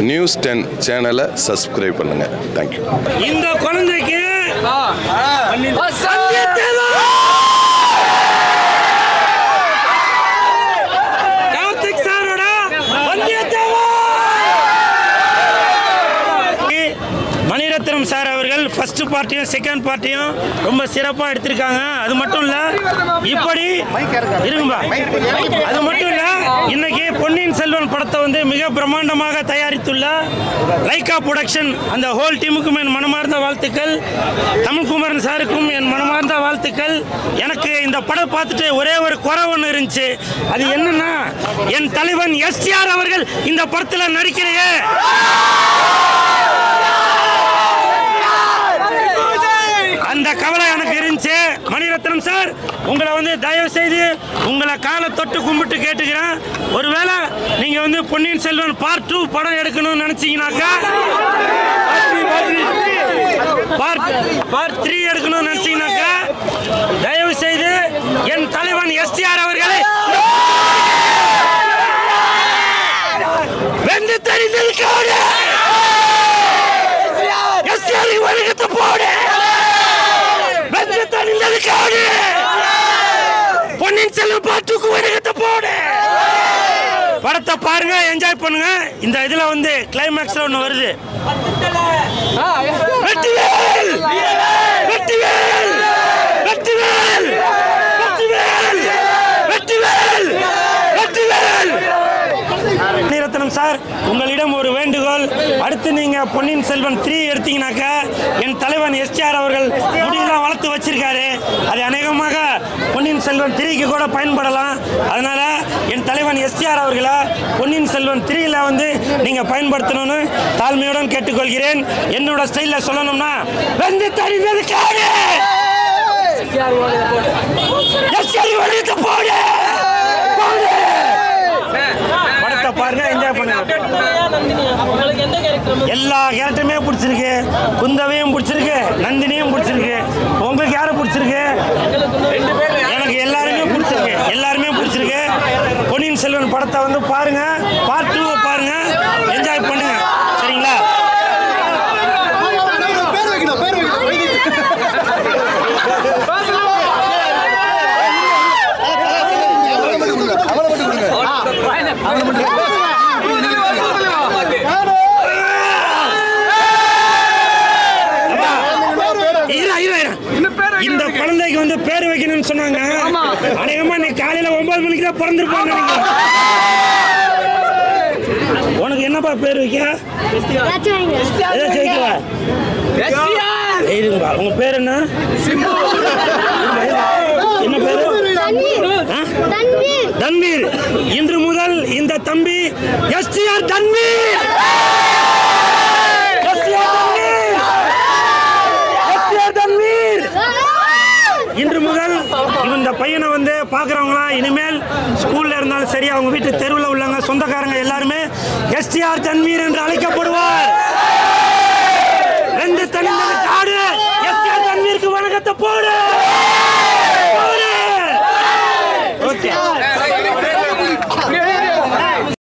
News ten சேனலை subscribe பண்ணுங்கள் thank you இந்த குழந்தைக்கு கார்த்திக் சாரோட மணிரத்னம் சார் அவர்கள் ஃபர்ஸ்ட் பார்ட்டியும் செகண்ட் பார்ட்டியும் ரொம்ப சிறப்பாக எடுத்திருக்காங்க அது மட்டும் இல்லை இப்படி இருங்கப்பா அது மட்டும் இல்லை இன்னைக்கு பொன்னியின் செல்வன் படத்தை வந்து மிக பிரம்மாண்டமாக தயாரித்துள்ள லைகா ப்ரொடக்ஷன் அந்த ஹோல் டீமுக்கும் என் மனமார்ந்த வாழ்த்துக்கள் தமிழ்குமரன் சாருக்கும் என் மனமார்ந்த வாழ்த்துக்கள் எனக்கு இந்த படம் பார்த்துட்டு ஒரே ஒரு குறை ஒன்று இருந்துச்சு அது என்னன்னா என் தலைவன் எஸ்டிஆர் அவர்கள் இந்த படத்தில் நடிக்கிறையே அந்த கவலை எனக்கு இருந்துச்சு மணிரத்னம் சார் உங்களை வந்து தயவு செய்து உங்களை காலை தொட்டு கும்பிட்டு கேட்டுக்கிறேன் ஒருவேளை நீங்க வந்து பொன்னியின் செல்வன் பார்ட் டூ படம் எடுக்கணும்னு நினைச்சீங்கன்னாக்கா பார்ட் பார்ட் த்ரீ எடுக்கணும்னு நினைச்சீங்கன்னாக்கா தயவு செய்து என் தலைவன் எஸ்டிஆர் அவர்களை வெந்து தெரிந்திருக்காரு எஸ்டிஆர் வணிகத்தை போடு வெந்து தெரிந்திருக்காரு பொன்னியின் செல்வன் பாட்டுக்கு வணிகத்தை போடு படத்தை பாருங்க என்ஜாய் பண்ணுங்க இந்த இதுல வந்து கிளைமேக்ஸ்ல ஒண்ணு வருது வெற்றிவேல் வெற்றிவேல் வெற்றிவேல் வெற்றிவேல் வெற்றிவேல் வெற்றிவேல் மணிரத்னம் சார் உங்களிடம் ஒரு வேண்டுகோள் அடுத்து நீங்க பொன்னியின் செல்வன் த்ரீ எடுத்தீங்கன்னாக்கா என் தலைவன் எஸ்டிஆர் அவர்கள் முடியெல்லாம் வளர்த்து வச்சிருக்காரு அது அநேகமாக பொன்னியின் செல்வன் த்ரீக்கு கூட பயன்படலாம் அதனால என் தலைவன் எஸ்டிஆர் அவர்களை பொன்னியின் செல்வன் த்ரீல வந்து நீங்க பயன்படுத்தணும்னு தாழ்மையுடன் கேட்டுக்கொள்கிறேன் என்னோட ஸ்டைல்ல சொல்லணும்னா வெந்து தெரிந்தது காடு எஸ்டிஆர் வழியத்தை போடு போடு படத்தை பாருங்க என்ஜாய் பண்ணுங்க எல்லா கேரக்டருமே பிடிச்சிருக்கு குந்தவையும் பிடிச்சிருக்கு நந்தினியும் பிடிச்சிருக்கு உங்களுக்கு யாரை பிடிச்சிருக்கு எனக்கு எல்லாருமே பிடிச்சிருக்கு எல்லாருமே பிடிச்சிருக்கு பொன்னியின் செல்வன் படத்தை வந்து பாருங்க பார்ட் டூ பாருங்க என்ஜாய் பண்ணுங்க சரிங்களா இரு, இரு, இரு. இந்த குழந்தைக்கு வந்து பேர் வைக்கணும்னு சொன்னாங்க அநேகமா நீ காலையில ஒன்பது மணிக்கு தான் பிறந்திருப்பாங்க நீங்க. உனக்கு என்னப்பா பேர் வைக்க ஏதாச்சும் வைக்கவா இருங்கப்பா உங்க பேர் என்ன என்ன பேரு ஆ? தன்வீர் இன்று முதல் இந்த தம்பி எஸ்டிஆர் தன்வீர் எஸ்டிஆர் தன்வீர் எஸ்டிஆர் தன்வீர் இன்று முதல் இந்த பையனை வந்து பார்க்குறவங்களாம் இனிமேல் ஸ்கூல்ல இருந்தாலும் சரி அவங்க வீட்டு தெருவில் உள்ளவங்க சொந்தக்காரங்க எல்லாருமே எஸ்டிஆர் தன்வீர் என்று அழைக்கப்படுவார்